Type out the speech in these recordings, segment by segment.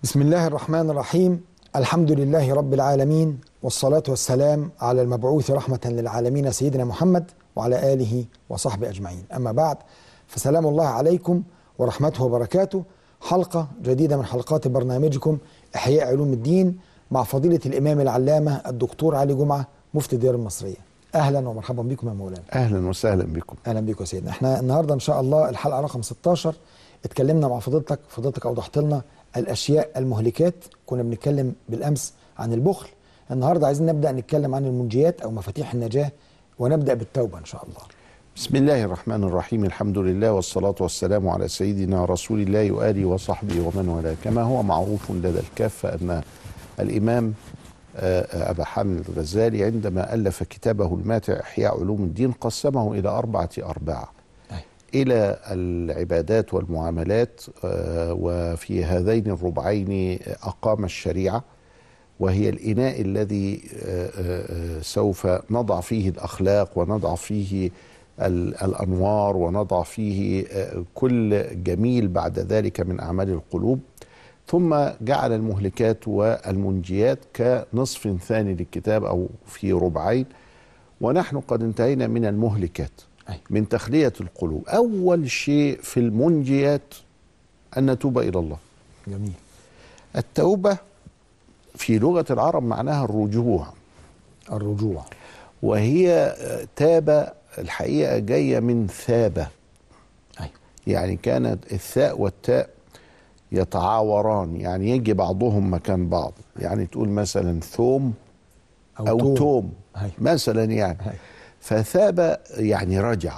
بسم الله الرحمن الرحيم الحمد لله رب العالمين والصلاة والسلام على المبعوث رحمة للعالمين سيدنا محمد وعلى آله وصحبه أجمعين أما بعد فسلام الله عليكم ورحمته وبركاته حلقة جديدة من حلقات برنامجكم إحياء علوم الدين مع فضيلة الإمام العلامة الدكتور علي جمعة مفتي الديار المصرية أهلا ومرحبا بكم يا مولانا اهلا وسهلا بكم اهلا بيكم يا سيدنا احنا النهارده ان شاء الله الحلقه رقم 16 اتكلمنا مع فضيلتك فضيلتك اوضحت لنا الاشياء المهلكات كنا بنتكلم بالامس عن البخل النهارده عايزين نبدا نتكلم عن المنجيات او مفاتيح النجاه ونبدا بالتوبه ان شاء الله بسم الله الرحمن الرحيم الحمد لله والصلاة والسلام على سيدنا رسول الله وآله وصحبه ومن والاه كما هو معروف لدى الكافة أن الإمام آه، أبا حامد الغزالي عندما ألف كتابه الماتع إحياء علوم الدين قسمه إلى أربعة أرباع أي. إلى العبادات والمعاملات آه، وفي هذين الربعين أقام الشريعة وهي الإناء الذي آه، آه، سوف نضع فيه الأخلاق ونضع فيه ال- الأنوار ونضع فيه آه، كل جميل بعد ذلك من أعمال القلوب ثم جعل المهلكات والمنجيات كنصف ثاني للكتاب أو في ربعين ونحن قد انتهينا من المهلكات أي. من تخلية القلوب أول شيء في المنجيات أن نتوب إلى الله جميل التوبة في لغة العرب معناها الرجوع الرجوع وهي آه، تاب الحقيقة جاية من ثابة أي. يعني كانت الثاء والتاء يتعاوران يعني يجي بعضهم مكان بعض يعني تقول مثلا ثوم أو توم أي. مثلا يعني أي. فثاب يعني رجع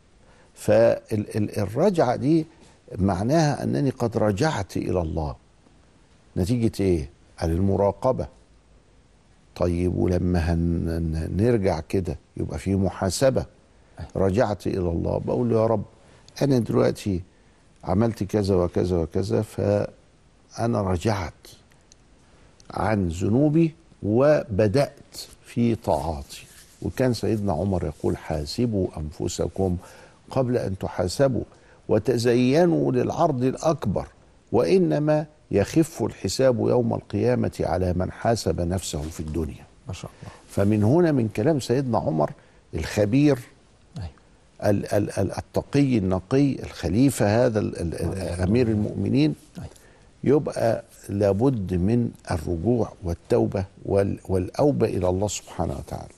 فالرجعة دي معناها أنني قد رجعت إلى الله نتيجة إيه؟ على المراقبة طيب ولما هن- نرجع كده يبقى في محاسبة رجعت إلى الله بقول له يا رب أنا دلوقتي عملت كذا وكذا وكذا فأنا رجعت عن ذنوبي وبدأت في طاعاتي وكان سيدنا عمر يقول حاسبوا أنفسكم قبل أن تحاسبوا وتزينوا للعرض الأكبر وإنما يخف الحساب يوم القيامة على من حاسب نفسه في الدنيا ما شاء الله فمن هنا من كلام سيدنا عمر الخبير أي. ال- ال- ال- التقي النقي الخليفة هذا ال- ال- ال- أمير المؤمنين أي. يبقى لابد من الرجوع والتوبة وال- والأوبة إلى الله سبحانه وتعالى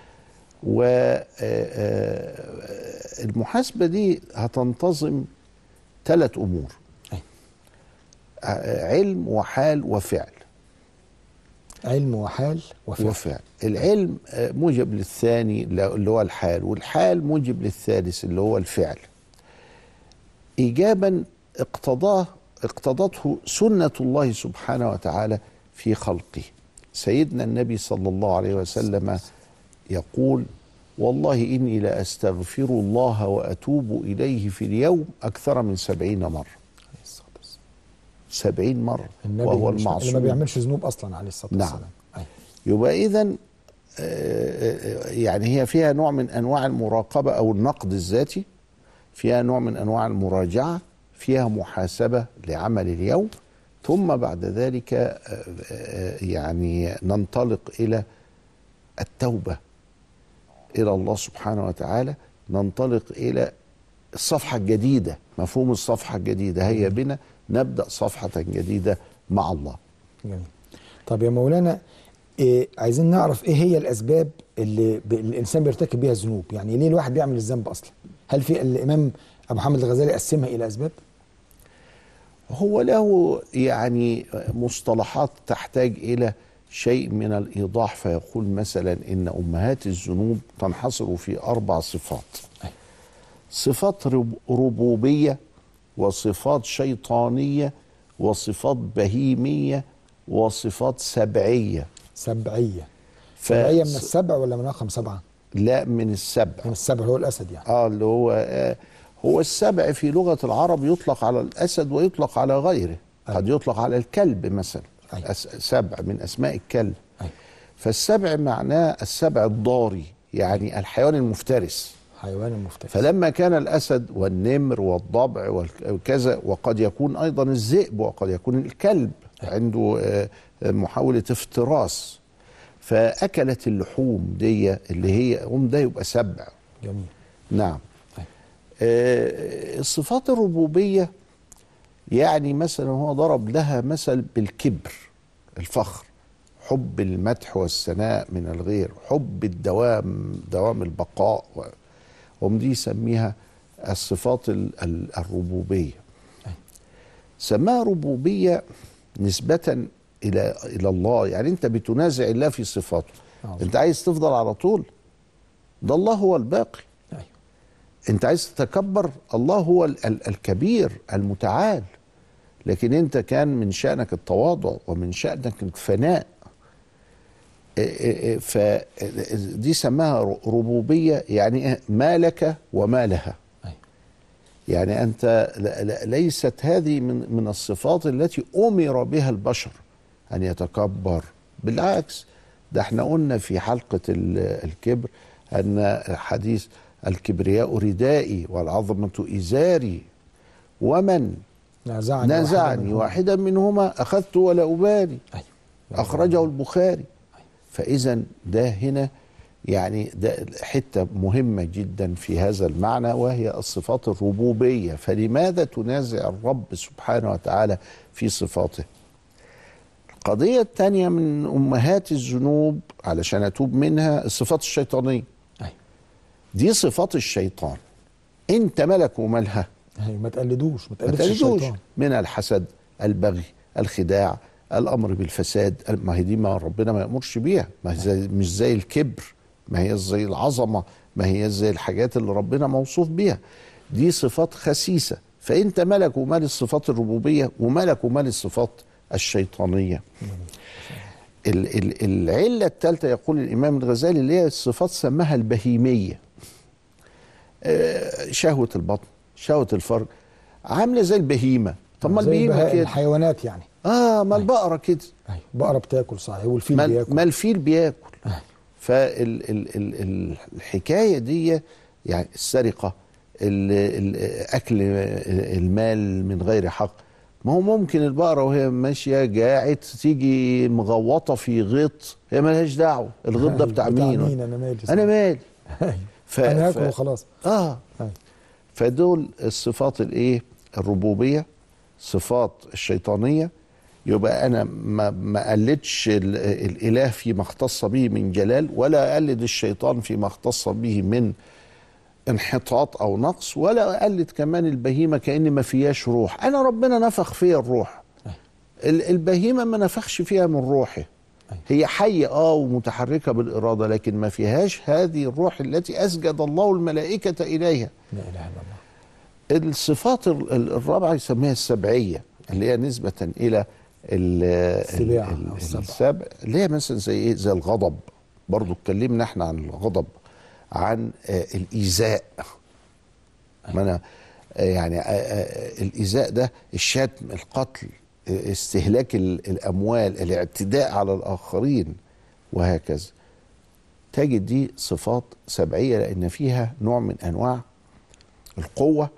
والمحاسبة دي هتنتظم ثلاث أمور أي. آه، علم وحال وفعل علم وحال وفعل وفعل العلم آه، موجب للثاني اللي هو الحال والحال موجب للثالث اللي هو الفعل ايجابا اقتضاه اقتضته سنه الله سبحانه وتعالى في خلقه سيدنا النبي صلى الله عليه وسلم يقول والله اني لاستغفر الله واتوب اليه في اليوم اكثر من سبعين مره عليه الصلاة والسلام. سبعين مره النبي وهو مش- اللي ما المعصوم بيعملش ذنوب اصلا عليه الصلاه نعم. والسلام أي. يبقى اذا يعني هي فيها نوع من انواع المراقبه او النقد الذاتي فيها نوع من انواع المراجعه فيها محاسبه لعمل اليوم ثم بعد ذلك آه، آه، يعني ننطلق الى التوبه الى الله سبحانه وتعالى ننطلق الى الصفحه الجديده مفهوم الصفحه الجديده هيا بنا نبدا صفحه جديده مع الله جميل طب يا مولانا إيه عايزين نعرف ايه هي الاسباب اللي ب... الانسان بيرتكب بيها الذنوب يعني ليه الواحد بيعمل الذنب اصلا هل في الامام ابو محمد الغزالي قسمها الى اسباب هو له يعني مصطلحات تحتاج الى شيء من الايضاح فيقول مثلا ان امهات الذنوب تنحصر في اربع صفات أي. صفات رب- ربوبيه وصفات شيطانيه وصفات بهيميه وصفات سبعيه سبعيه ف- سبعيه من السبع ولا من رقم سبعه لا من السبع من السبع هو الاسد يعني اه اللي هو آه هو السبع في لغه العرب يطلق على الاسد ويطلق على غيره قد يطلق على الكلب مثلا أي. أس سبع من اسماء الكلب أي. فالسبع معناه السبع الضاري يعني الحيوان المفترس حيوان المفترس فلما كان الاسد والنمر والضبع والكذا وقد يكون ايضا الذئب وقد يكون الكلب عنده آه، آه، محاوله افتراس فاكلت اللحوم دي اللي هي قوم ده يبقى سبع جميل نعم طيب. آه، الصفات الربوبية يعني مثلا هو ضرب لها مثل بالكبر الفخر حب المدح والثناء من الغير حب الدوام دوام البقاء و- هم دي يسميها الصفات ال- ال- الربوبية أي. سماها ربوبية نسبة إلى إلى الله يعني أنت بتنازع الله في صفاته عظيم. أنت عايز تفضل على طول ده الله هو الباقي أيوه انت عايز تتكبر الله هو ال- ال- الكبير المتعال لكن انت كان من شأنك التواضع ومن شأنك الفناء فدي سماها ر- ربوبية يعني إيه؟ ما لك وما لها أيوه يعني انت ل- ل- ليست هذه من من الصفات التي امر بها البشر ان يتكبر بالعكس ده احنا قلنا في حلقه ال- الكبر ان حديث الكبرياء ردائي والعظمه ازاري ومن نازعني نازعني منهم. واحدا منهما اخذت ولا ابالي أيوه أخرجه البخاري فإذا ده هنا يعني ده حتة مهمة جدا في هذا المعنى وهي الصفات الربوبية فلماذا تنازع الرب سبحانه وتعالى في صفاته القضية الثانية من أمهات الذنوب علشان أتوب منها الصفات الشيطانية أيوه دي صفات الشيطان أنت ملك ومالها أيوه ما تقلدوش ما ما تقلدش تقلدوش الشيطان من الحسد البغي الخداع الامر بالفساد ما هي دي ما ربنا ما يامرش بيها ما هي زي مش زي الكبر ما هي زي العظمه ما هي زي الحاجات اللي ربنا موصوف بيها دي صفات خسيسه فانت ملك ومال الصفات الربوبيه وملك ومال الصفات الشيطانيه ال- ال- العله الثالثه يقول الامام الغزالي اللي هي الصفات سماها البهيميه آه، شهوه البطن شهوه الفرج عامله زي البهيمه طب ما زي البهيمه البهائم، كده الحيوانات يعني اه ما البقره كده أيوه بقرة بتاكل صحيح والفيل ما, بياكل ما الفيل بياكل أيوه فالحكايه دي يعني السرقه ال- ال- اكل المال من غير حق ما هو ممكن البقره وهي ماشيه جاعت تيجي مغوطه في غيط هي مالهاش دعوه الغيط ده بتاع مين مين انا مالي انا مالي أيوه. ف- انا ف- هاكل وخلاص اه أيوه. فدول الصفات الايه الربوبيه صفات الشيطانيه يبقى انا ما ما قلدش ال- الاله فيما اختص به من جلال ولا اقلد الشيطان فيما اختص به من انحطاط او نقص ولا اقلد كمان البهيمه كان ما فيهاش روح انا ربنا نفخ فيها الروح ال- البهيمه ما نفخش فيها من روحه هي حية اه ومتحركة بالإرادة لكن ما فيهاش هذه الروح التي أسجد الله الملائكة إليها لا اله الا الله الصفات ال- ال- الرابعة يسميها السبعية اللي هي نسبة إلى ال- السباع ال- أو ال- السبع. السبع اللي هي مثلا زي إيه زي الغضب برضو اتكلمنا احنا عن الغضب عن آه، الإيذاء ما أنا آه، يعني آه، آه، الإيذاء ده الشتم القتل آه، استهلاك ال- الأموال الاعتداء على الآخرين وهكذا تجد دي صفات سبعية لأن فيها نوع من أنواع القوة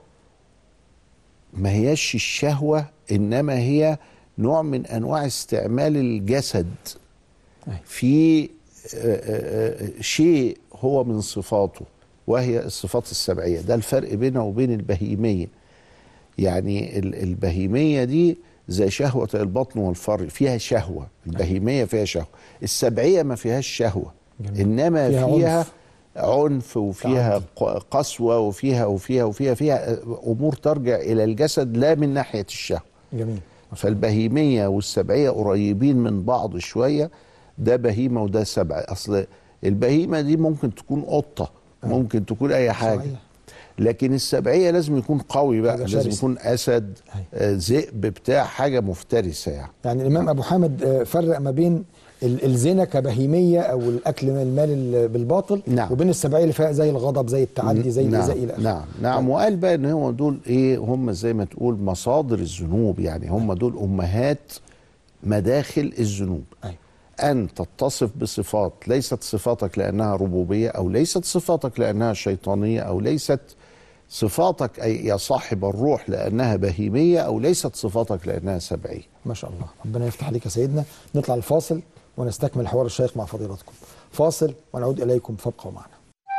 ما هياش الشهوة إنما هي نوع من أنواع استعمال الجسد أي. في آه، آه، آه، شيء هو من صفاته وهي الصفات السبعية ده الفرق بينها وبين البهيمية يعني ال- البهيمية دي زي شهوة البطن والفرج فيها شهوة البهيمية فيها شهوة السبعية ما فيهاش شهوة جميل. إنما فيها فيها, عنف. عنف وفيها تعدي. ق- قسوة وفيها وفيها وفيها فيها أمور ترجع إلى الجسد لا من ناحية الشهوة جميل فالبهيمية والسبعية قريبين من بعض شوية ده بهيمة وده سبع أصل البهيمة دي ممكن تكون قطة ممكن تكون أي حاجة صحيح. لكن السبعية لازم يكون قوي بقى حاجة لازم شرسة. يكون أسد أيوة. آه، ذئب بتاع حاجة مفترسة يعني يعني الامام ابو حامد آه، فرق ما بين ال- الزنا كبهيميه او الاكل من المال ال- بالباطل نعم. وبين السبعيه اللي فيها زي الغضب زي التعدي زي نعم الايذاء الى اخره نعم نعم وقال بقى ان هو دول ايه هم زي ما تقول مصادر الذنوب يعني هم دول امهات مداخل الذنوب أيوة. ان تتصف بصفات ليست صفاتك لانها ربوبيه او ليست صفاتك لانها شيطانيه او ليست صفاتك أي يا صاحب الروح لأنها بهيمية أو ليست صفاتك لأنها سبعية ما شاء الله ربنا يفتح عليك يا سيدنا نطلع الفاصل ونستكمل حوار الشيخ مع فضيلتكم فاصل ونعود إليكم فابقوا معنا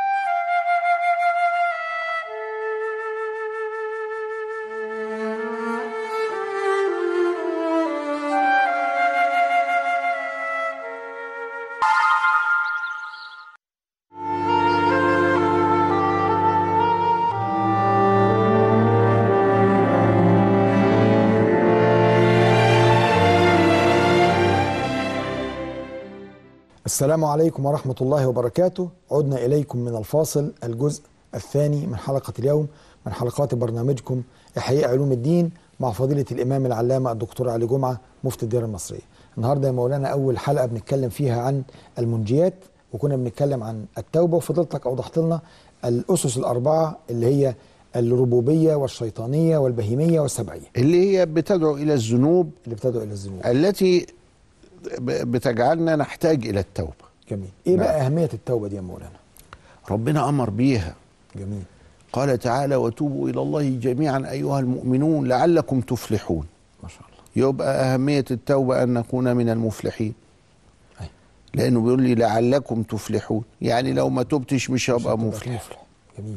السلام عليكم ورحمة الله وبركاته عدنا إليكم من الفاصل الجزء الثاني من حلقة اليوم من حلقات برنامجكم إحياء علوم الدين مع فضيلة الإمام العلامة الدكتور علي جمعة مفتي الديار المصرية النهاردة يا مولانا أول حلقة بنتكلم فيها عن المنجيات وكنا بنتكلم عن التوبة وفضلتك أوضحت لنا الأسس الأربعة اللي هي الربوبية والشيطانية والبهيمية والسبعية اللي هي بتدعو إلى الذنوب اللي بتدعو إلى الذنوب التي ب- بتجعلنا نحتاج إلى التوبة جميل إيه نعم. بقى أهمية التوبة دي يا مولانا ربنا أمر بيها جميل قال تعالى وتوبوا إلى الله جميعا أيها المؤمنون لعلكم تفلحون ما شاء الله يبقى أهمية التوبة أن نكون من المفلحين أي. لأنه بيقول لي لعلكم تفلحون يعني لو ما تبتش مش هبقى عشان تبقى مفلح مفلح جميل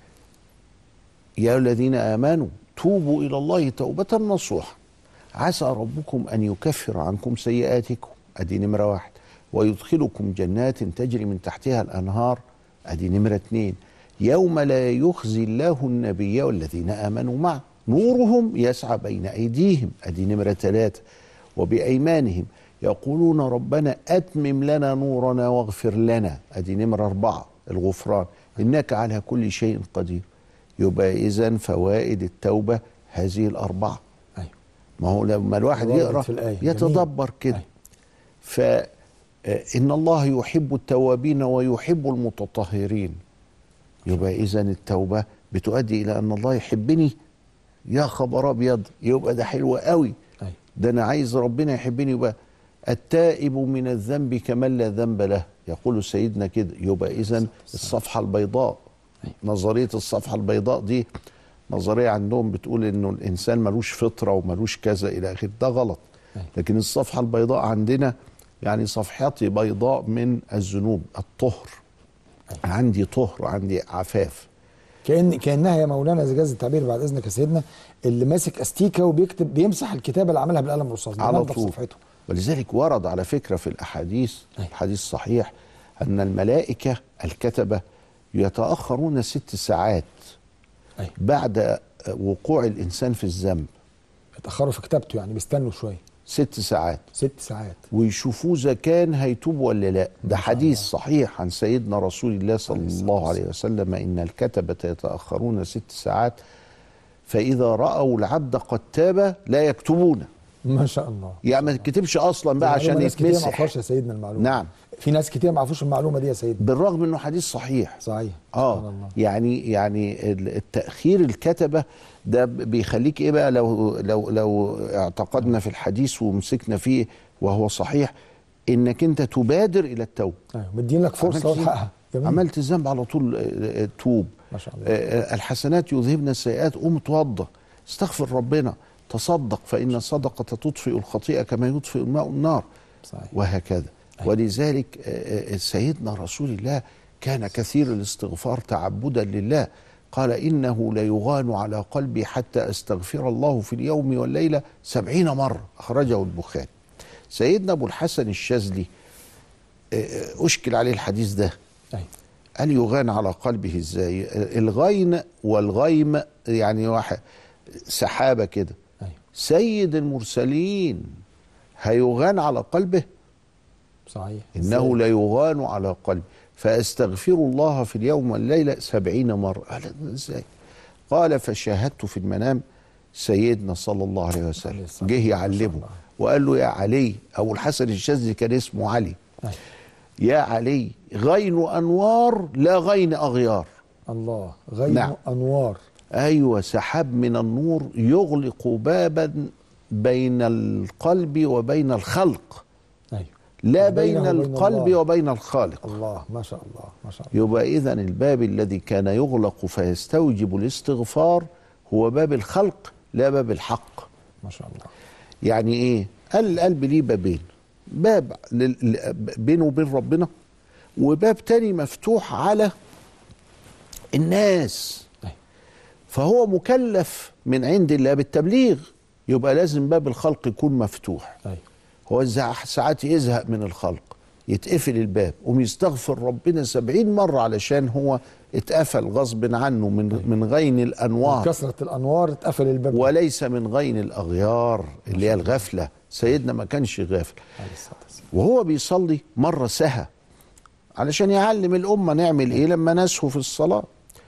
يا الذين آمنوا توبوا إلى الله توبة نصوحا عسى ربكم أن يكفر عنكم سيئاتكم أدي نمرة واحد ويدخلكم جنات تجري من تحتها الأنهار أدي نمرة اتنين يوم لا يخزي الله النبي والذين آمنوا معه نورهم يسعى بين أيديهم أدي نمرة ثلاثة وبأيمانهم يقولون ربنا أتمم لنا نورنا واغفر لنا أدي نمرة أربعة الغفران إنك على كل شيء قدير يبقى إذا فوائد التوبة هذه الأربعة أيوه ما هو لما الواحد وردت يقرأ في الآية. جميل. يتدبر كده أيوه. فإن الله يحب التوابين ويحب المتطهرين يبقى إذا التوبة بتؤدي إلى أن الله يحبني يا خبر أبيض يبقى ده حلو قوي أيوه ده أنا عايز ربنا يحبني يبقى التائب من الذنب كمن لا ذنب له يقول سيدنا كده يبقى إذا الصفحة البيضاء نظرية الصفحة البيضاء دي نظرية عندهم بتقول إنه الإنسان ملوش فطرة وملوش كذا إلى آخره ده غلط أيوه. لكن الصفحة البيضاء عندنا يعني صفحتي بيضاء من الذنوب الطهر عندي طهر عندي عفاف كأن كأنها يا مولانا إذا جاز التعبير بعد إذنك يا سيدنا اللي ماسك أستيكة وبيكتب بيمسح الكتابة اللي عملها بالقلم الرصاص على بينضف طول صفحته ولذلك ورد على فكرة في الأحاديث أيوة. الحديث صحيح أن الملائكة الكتبة يتأخرون ست ساعات أيوه بعد وقوع الإنسان في الذنب اتأخروا في كتابته يعني بيستنوا شوية ست ساعات ست ساعات ويشوفوه إذا كان هيتوب ولا لا ده شاء حديث الله. صحيح عن سيدنا رسول الله صلى عليه الصلاة الله عليه وسلم إن الكتبة يتأخرون ست ساعات فإذا رأوا العبد قد تاب لا يكتبون ما شاء الله يعني ما تكتبش أصلا بقى معلومة عشان ناس كتير ما يتمسح عرفوش يا سيدنا المعلومة نعم. في ناس كتير ما عرفوش المعلومة دي يا سيدنا بالرغم انه حديث صحيح صحيح سبحان اه الله يعني يعني ال- التاخير الكتبه ده ب- بيخليك ايه بقى لو لو لو اعتقدنا في الحديث ومسكنا فيه وهو صحيح انك انت تبادر الى التوبه ايوه مدين لك فرصة عملت- والحقها جميل عملت الذنب على طول آه، آه، توب ما شاء الله آه، الحسنات يذهبن السيئات قوم اتوضى استغفر ربنا تصدق فان الصدقه تطفئ الخطيئه كما يطفئ الماء النار صحيح وهكذا ولذلك آه، آه، سيدنا رسول الله كان كثير الاستغفار تعبدا لله قال إنه ليغان على قلبي حتى أستغفر الله في اليوم والليلة سبعين مرة أخرجه البخاري سيدنا أبو الحسن الشاذلي آه، آه، أشكل عليه الحديث ده ايوه قال يغان على قلبه ازاي الغين والغيم يعني واحد سحابة كده ايوه سيد المرسلين هيغان على قلبه صحيح إنه لا يغان على قلبي فأستغفر الله في اليوم والليلة سبعين مرة قال إزاي قال فشاهدت في المنام سيدنا صلى الله عليه عليه وسلم الصلاة جه والسلام. ما شاء يعلمه الله. وقال له يا علي أبو الحسن الشاذلي كان اسمه علي أيوة. يا علي غين أنوار لا غين أغيار الله غير نعم. انوار أيوة سحاب من النور يغلق بابا بين القلب وبين الخلق ايوه لا بينه بين وبين القلب الله. وبين الخالق الله ما شاء الله ما شاء الله يبقى اذا الباب الذي كان يغلق فيستوجب الاستغفار هو باب الخلق لا باب الحق ما شاء الله يعني ايه قال القلب ليه بابين باب لل- ل- بينه وبين ربنا وباب تاني مفتوح على الناس أيوة. فهو مكلف من عند الله بالتبليغ يبقى لازم باب الخلق يكون مفتوح ايوه هو الزع- ساعات يزهق من الخلق يتقفل الباب قوم يستغفر ربنا سبعين مرة علشان هو اتقفل غصب عنه من, من غين الأنوار كثرة الانوار اتقفل الباب وليس من غين الأغيار اللي هي الغفلة سيدنا ما كانش غافل عليه الصلاة والسلام. وهو بيصلي مرة سهى علشان يعلم الأمة نعمل إيه لما نسهو في الصلاة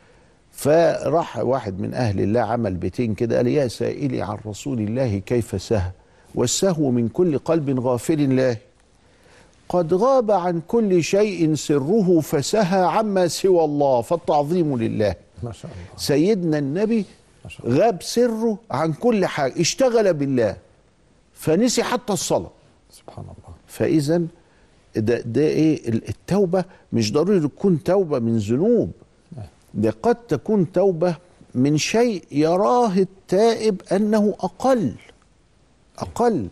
فراح واحد من أهل الله عمل بيتين كده قال يا سائلي عن رسول الله كيف سهى والسهو من كل قلب غافل الله قد غاب عن كل شيء سره فسهى عما سوى الله فالتعظيم لله ما شاء الله سيدنا النبي ما شاء الله. غاب سره عن كل حاجة اشتغل بالله فنسي حتى الصلاة سبحان الله فإذا ده, ده إيه التوبة مش ضروري تكون توبة من ذنوب ده قد تكون توبة من شيء يراه التائب أنه أقل أقل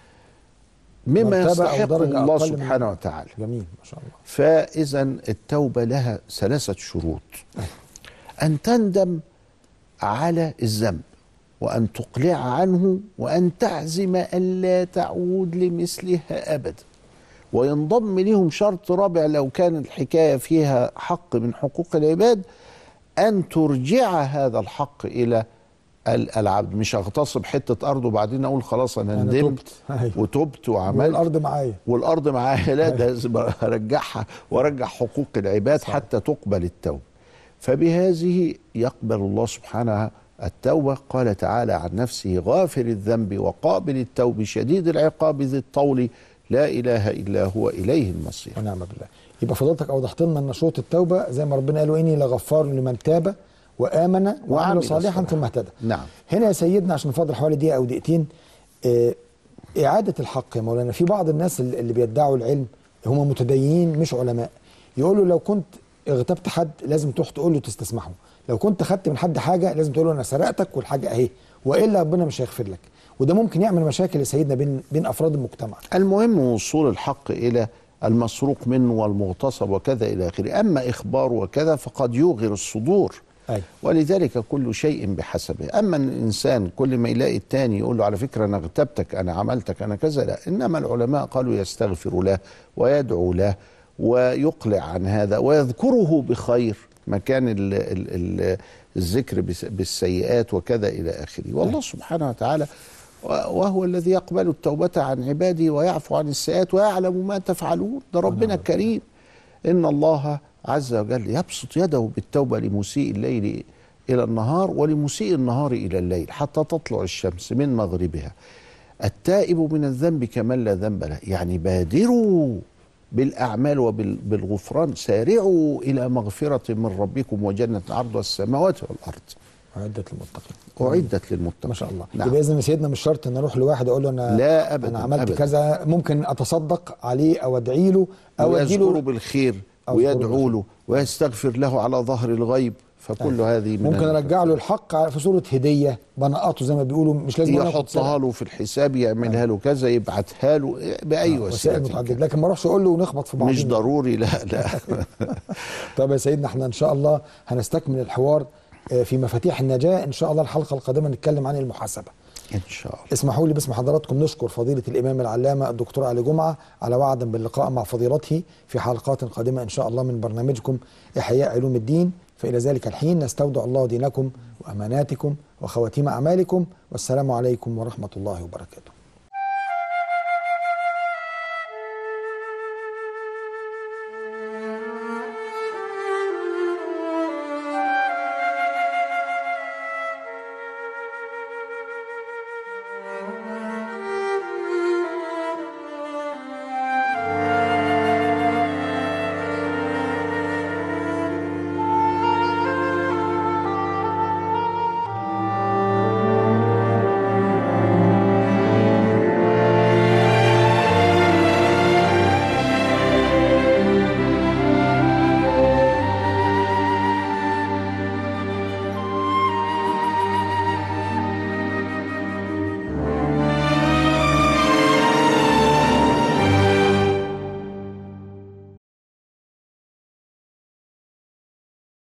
مما مرتبة أو يستحقه درجة الله أقل من- سبحانه وتعالى جميل ما شاء الله فإذا التوبة لها ثلاثة شروط أن تندم على الذنب وأن تقلع عنه وأن تعزم ألا تعود لمثلها أبدا وينضم لهم شرط رابع لو كان الحكاية فيها حق من حقوق العباد أن ترجع هذا الحق إلى ال- العبد مش أغتصب حتة أرض وبعدين أقول خلاص أنا أنا ندمت تبت. أيوة. وتبت وعملت والارض معايا والارض معايا لا ده لازم ارجعها وارجع حقوق العباد حتى تقبل التوبه فبهذه يقبل الله سبحانه التوبه قال تعالى عن نفسه غافر الذنب وقابل التوب شديد العقاب ذي الطول لا اله الا هو اليه المصير ونعم بالله يبقى فضلتك اوضحت لنا ان شروط التوبه زي ما ربنا قال اني لغفار لمن تاب وامن وعمل وعمل صالحا صالحا. ثم اهتدى نعم هنا يا سيدنا عشان فاضل حوالي دقيقه او دقيقتين آه، اعاده الحق يا مولانا في بعض الناس اللي اللي بيدعوا العلم هم متدينين مش علماء يقولوا لو كنت اغتبت حد لازم تروح تقول له تستسمحه لو كنت خدت من حد حاجه لازم تقول له انا سرقتك والحاجه اهي والا ربنا مش هيغفر لك وده ممكن يعمل مشاكل يا سيدنا بين بين افراد المجتمع المهم وصول الحق الى المسروق منه والمغتصب وكذا الى اخره اما اخبار وكذا فقد يوغر الصدور أي. ولذلك كل شيء بحسبه اما إن الانسان كل ما يلاقي التاني يقول له على فكره انا اغتبتك انا عملتك انا كذا لا انما العلماء قالوا يستغفر له ويدعو له ويقلع عن هذا ويذكره بخير مكان ال ال ال الذكر بس- بالسيئات وكذا الى اخره والله سبحانه وتعالى و- وهو الذي يقبل التوبة عن عباده ويعفو عن السيئات ويعلم ما تفعلون ده ربنا الكريم إن الله عز وجل يبسط يده بالتوبة لمسيء الليل إلى النهار ولمسيء النهار إلى الليل حتى تطلع الشمس من مغربها التائب من الذنب كمن لا ذنب له يعني بادروا بالأعمال وبالغفران سارعوا إلى مغفرة من ربكم وجنة عرضها السماوات والأرض أعدت للمتقين أعدت للمتقين ما شاء الله نعم. يبقى اذا يا سيدنا مش شرط ان اروح لواحد اقول له انا لا أبداً، انا عملت أبداً. كذا ممكن اتصدق عليه او ادعي له او ويذكره اديله بالخير أو يذكره ويدعو بالخير. له ويستغفر له على ظهر الغيب فكل هذه من ممكن ال- ارجع له الحق في صوره هديه بنقطه زي ما بيقولوا مش لازم أنا آخد يحطها سلعة. له في الحساب يعملها له كذا يبعتها له باي وسائل وسيله متعدده كان. لكن ما اروحش اقول له ونخبط في بعض مش ضروري لا لا طب يا سيدنا احنا ان شاء الله هنستكمل الحوار آه، في مفاتيح النجاه ان شاء الله الحلقه القادمه نتكلم عن المحاسبه ان شاء الله اسمحوا لي باسم حضراتكم نشكر فضيلة الإمام العلامة الدكتور علي جمعة على وعد باللقاء مع فضيلته في حلقات قادمة إن شاء الله من برنامجكم إحياء علوم الدين فإلى ذلك الحين نستودع الله دينكم وأماناتكم وخواتيم أعمالكم والسلام عليكم ورحمة الله وبركاته